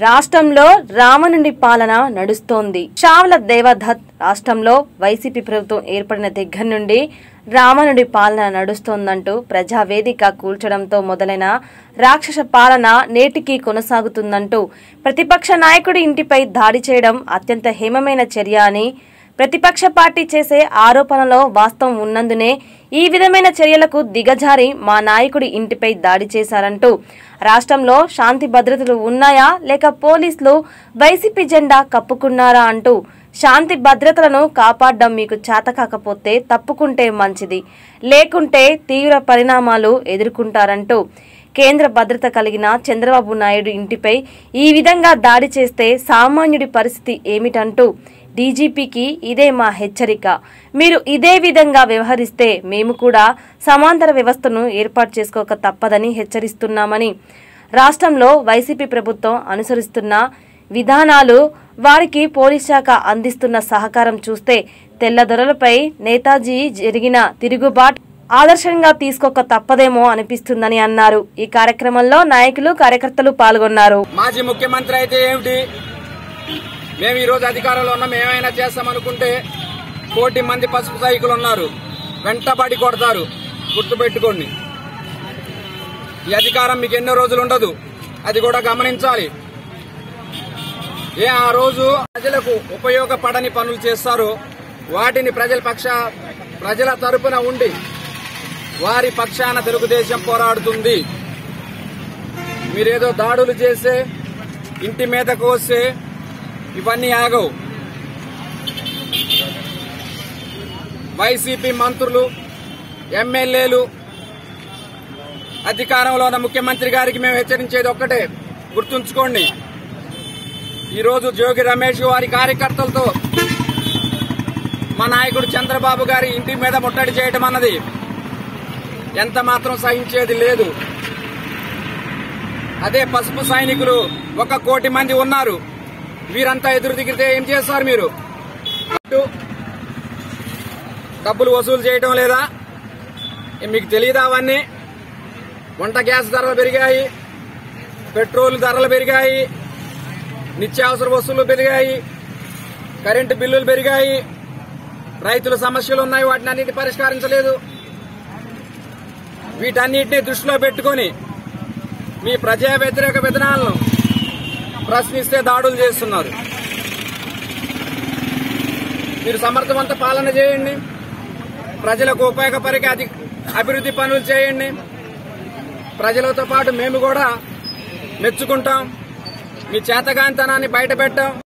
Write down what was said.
రాష్ట్రంలో రామనుడి పాలన నడుస్తోంది షావుల దేవదత్ రాష్ట్రంలో వైసీపీ ప్రభుత్వం ఏర్పడిన దగ్గర నుండి రామనుడి పాలన నడుస్తోందంటూ ప్రజావేదిక కూల్చడంతో మొదలైన రాక్షస పాలన నేటికి కొనసాగుతుందంటూ ప్రతిపక్ష నాయకుడి ఇంటిపై దాడి చేయడం అత్యంత హేమమైన చర్య అని ప్రతిపక్ష పార్టీ చేసే ఆరోపణలో వాస్తవం ఉన్నందునే ఈ విధమైన చర్యలకు దిగజారి మా నాయకుడి ఇంటిపై దాడి చేశారంటూ రాష్ట్రంలో శాంతి భద్రతలు ఉన్నాయా లేక పోలీసులు వైసీపీ జెండా కప్పుకున్నారా అంటూ శాంతి భద్రతలను కాపాడడం మీకు చేత కాకపోతే తప్పుకుంటే మంచిది లేకుంటే తీవ్ర పరిణామాలు ఎదుర్కొంటారంటూ కేంద్ర భద్రత కలిగిన చంద్రబాబు నాయుడు ఇంటిపై ఈ విధంగా దాడి చేస్తే సామాన్యుడి పరిస్థితి ఏమిటంటూ డీజీపీకి ఇదే మా హెచ్చరిక మీరు ఇదే విధంగా వ్యవహరిస్తే మేము కూడా సమాంతర వ్యవస్థను ఏర్పాటు చేసుకోక తప్పదని హెచ్చరిస్తున్నామని రాష్ట్రంలో వైసీపీ ప్రభుత్వం అనుసరిస్తున్న విధానాలు వారికి పోలీస్ శాఖ అందిస్తున్న సహకారం చూస్తే తెల్లదొరలపై నేతాజీ జరిగిన తిరుగుబాటు ఆదర్శంగా తీసుకోక తప్పదేమో అనిపిస్తుందని అన్నారు ఈ కార్యక్రమంలో నాయకులు కార్యకర్తలు పాల్గొన్నారు మాజీ ముఖ్యమంత్రి అయితే ఏమిటి మేము ఈ రోజు అధికారంలో ఉన్నాం ఏమైనా చేస్తామనుకుంటే కోటి మంది పసుపు సైకులు ఉన్నారు వెంటబడి కొడతారు గుర్తుపెట్టుకోండి ఈ అధికారం మీకు ఎన్నో రోజులు ఉండదు అది కూడా గమనించాలి ఏ ఆ రోజు ప్రజలకు ఉపయోగపడని పనులు చేస్తారో వాటిని ప్రజల పక్ష ప్రజల తరపున ఉండి వారి పక్షాన తెలుగుదేశం పోరాడుతుంది మీరేదో దాడులు చేసే ఇంటి మీదకు వస్తే ఇవన్నీ ఆగవు వైసీపీ మంత్రులు ఎమ్మెల్యేలు అధికారంలో ఉన్న ముఖ్యమంత్రి గారికి మేము హెచ్చరించేది ఒక్కటే గుర్తుంచుకోండి ఈరోజు జోగి రమేష్ వారి కార్యకర్తలతో మా నాయకుడు చంద్రబాబు గారి ఇంటి మీద ముట్టడి చేయడం అన్నది ఎంత మాత్రం సహించేది లేదు అదే పసుపు సైనికులు ఒక కోటి మంది ఉన్నారు వీరంతా ఎదురు దిగితే ఏం చేస్తారు మీరు అటు డబ్బులు వసూలు చేయటం లేదా ఏ మీకు తెలియదా అవన్నీ వంట గ్యాస్ ధరలు పెరిగాయి పెట్రోల్ ధరలు పెరిగాయి నిత్యావసర వస్తువులు పెరిగాయి కరెంటు బిల్లులు పెరిగాయి రైతుల సమస్యలు ఉన్నాయి వాటిని అన్నిటి పరిష్కరించలేదు వీటన్నిటిని దృష్టిలో పెట్టుకొని మీ ప్రజా వ్యతిరేక విధానాలను ప్రశ్నిస్తే దాడులు చేస్తున్నారు మీరు సమర్థవంత పాలన చేయండి ప్రజలకు ఉపయోగపరిగే అధి అభివృద్ధి పనులు చేయండి ప్రజలతో పాటు మేము కూడా మెచ్చుకుంటాం మీ చేతగాంతనాన్ని బయట పెట్టాం